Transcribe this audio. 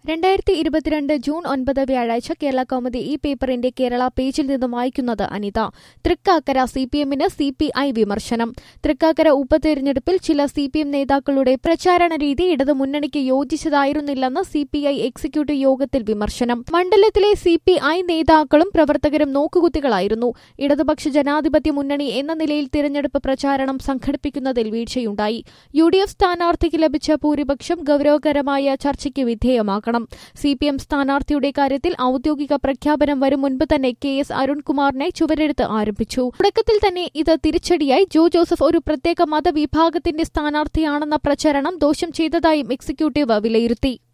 രണ്ടായിരത്തി ഇരുപത്തിരണ്ട് ജൂൺ ഒൻപത് വ്യാഴാഴ്ച കേരള കൗമുദി ഈ പേപ്പറിന്റെ കേരള പേജിൽ നിന്നും വായിക്കുന്നത് അനിത തൃക്കാക്കര സി പി എമ്മിന് സി പി ഐ വിമർശനം തൃക്കാക്കര ഉപതെരഞ്ഞെടുപ്പിൽ ചില സി പി എം നേതാക്കളുടെ പ്രചാരണ രീതി ഇടതു മുന്നണിക്ക് യോജിച്ചതായിരുന്നില്ലെന്ന് സി പി ഐ എക്സിക്യൂട്ടീവ് യോഗത്തിൽ വിമർശനം മണ്ഡലത്തിലെ സി പി ഐ നേതാക്കളും പ്രവർത്തകരും നോക്കുകുത്തികളായിരുന്നു ഇടതുപക്ഷ ജനാധിപത്യ മുന്നണി എന്ന നിലയിൽ തിരഞ്ഞെടുപ്പ് പ്രചാരണം സംഘടിപ്പിക്കുന്നതിൽ വീഴ്ചയുണ്ടായി യു ഡി എഫ് സ്ഥാനാർത്ഥിക്ക് ലഭിച്ച ഭൂരിപക്ഷം ഗൌരവകരമായ ചർച്ചയ്ക്ക് വിധേയമാക്കണം സി പി എം സ്ഥാനാർത്ഥിയുടെ കാര്യത്തിൽ ഔദ്യോഗിക പ്രഖ്യാപനം വരും മുൻപ് തന്നെ കെ എസ് അരുൺകുമാറിനെ ചുവരെടുത്ത് ആരംഭിച്ചു തുടക്കത്തിൽ തന്നെ ഇത് തിരിച്ചടിയായി ജോ ജോസഫ് ഒരു പ്രത്യേക മതവിഭാഗത്തിന്റെ സ്ഥാനാർത്ഥിയാണെന്ന പ്രചരണം ദോഷം ചെയ്തതായും എക്സിക്യൂട്ടീവ് വിലയിരുത്തി